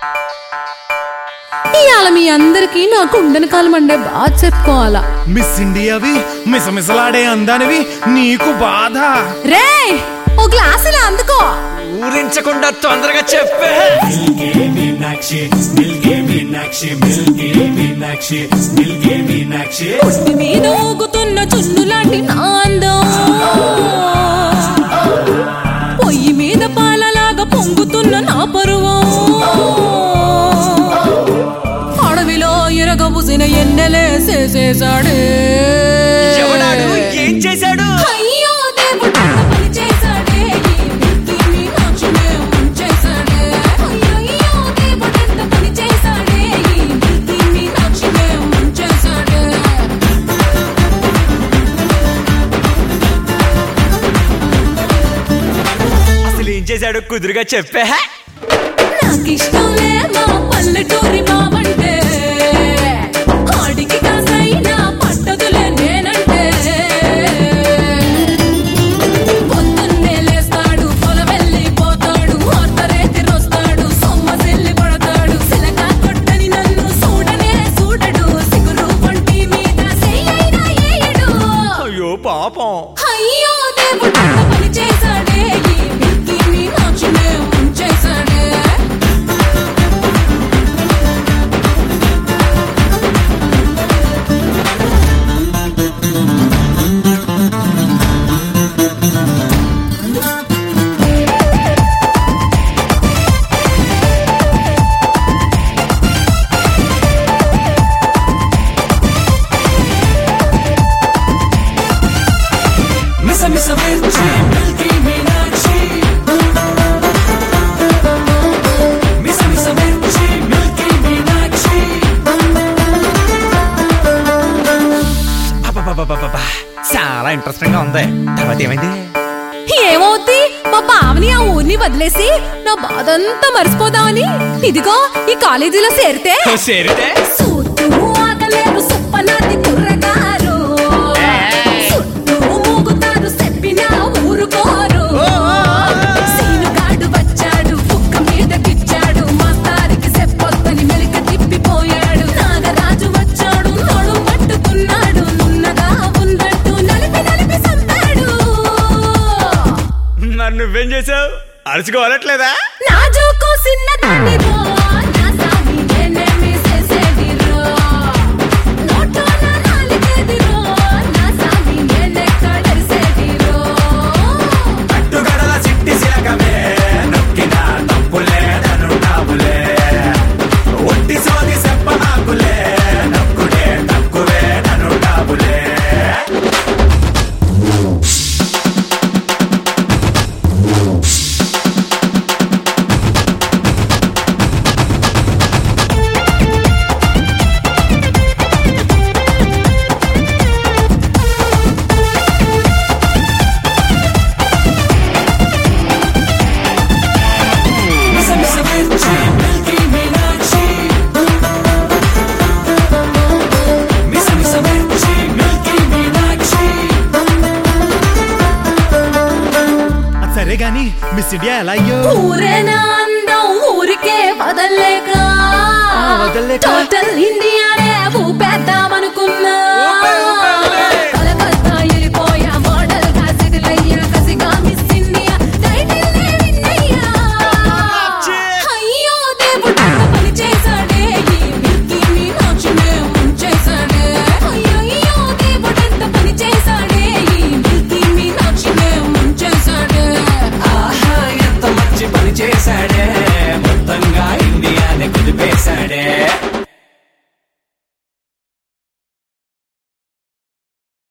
ఇవాళ మీ అందరికీ నాకు ఉండని కాలం అండే బాగా చెప్పుకోవాలా మిస్ ఇండియావి మిసమిసలాడే అందానివి నీకు బాధ రే ఓ గ్లాస్ ఇలా అందుకో ఊరించకుండా తొందరగా చెప్పే పుట్టి మీద ఊగుతున్న చున్ను లాంటి నాందం పొయ్యి మీద పాలలాగా పొంగుతున్న నా పరువం అడవిలో ఎరగబుసిన ఎన్నెలేసేసేసాడే ఎవడాడు ఏం చేశాడు అయ్యో దేవుడు అంత పని చేశాడే ఈ మిల్కీ మీనాక్షినే ముంచేశాడే అయ్యయ్యో దేవుడు ఎంత పని చేశాడే ఈ మిల్కీ మీనాక్షినే ముంచేశాడే అసలు ఏం చేశాడు కుదురుగా చెప్పే నాకిష్టంలే మా పల్లెటూరి మావంటే ఆడికి కాసైనా పట్టదులే నేనంటే పొద్దున్నే లేస్తాడు పొల వెళ్ళిపోతాడు అర్ధరేతి రొస్తాడు సొమ్మసిల్లి పడతాడు సిలక కొట్టని నన్ను చూడనే చూడడు సిగురు వంటి మీద చెయ్యైనా ఏయడు అయ్యో పాపం అయ్యో దేవుడు అంత పని చేశాడే ఈ మిల్కీ మీనాక్షినే ముంచేశాడే Misa misa mirchi, milky minachi. Misa misa mirchi, milky minachi. అబ్బబ్బబ్బబ్బబ్బా. చాలా ఇంట్రెస్టింగ్ గా ఉంది తర్వాత ఏమైంది ఏమవుద్ది మా బావని ఆ ఊరిని వదిలేసి నా బాధంతా మర్చిపోదామని ఇదిగో ఈ కాలేజీలో చేరితే సేరితే సూత్తు ఆగలేరు సుప్పనాది కుర్రగారు చుట్టూ మూగుతారు చెప్పినా ఊరుకోరు సీనుగాడు వచ్చాడు కుక్క మీద గిచ్చాడు మాస్తారికి చెప్పొద్దని మెలిక తిప్పిపోయాడు నాగరాజు వచ్చాడు నోడు పట్టుకున్నాడు నున్నగా ఉన్నట్టు నలిపి నలిపి సంపాడు మరి నువ్వేం చేసావు అరుచుకోవాలట్లేదా నా జోకు చిన్నదానిరో, నా సామి నేనేమి చేసేదిరో. నోట్లో నా నాలుగేదిరో, నా సామి నేనెక్కడరిసేదిరో. అట్టుగడల చిట్టి శిలకమే, నొక్కిన తప్పులేదనుంటావులే. ఒట్టి సోది చెప్పమాకులే, నొక్కుడే తక్కువేదనుంటావులే. Misa misa mirchi, milky minachi. Misa misa mirchi, milky minachi. అది సరే గాని మిస్ ఇండియా ఎలా అయ్యో ఊరేనా అందం ఊరికే వదల్లేక వదల్లేక? Total India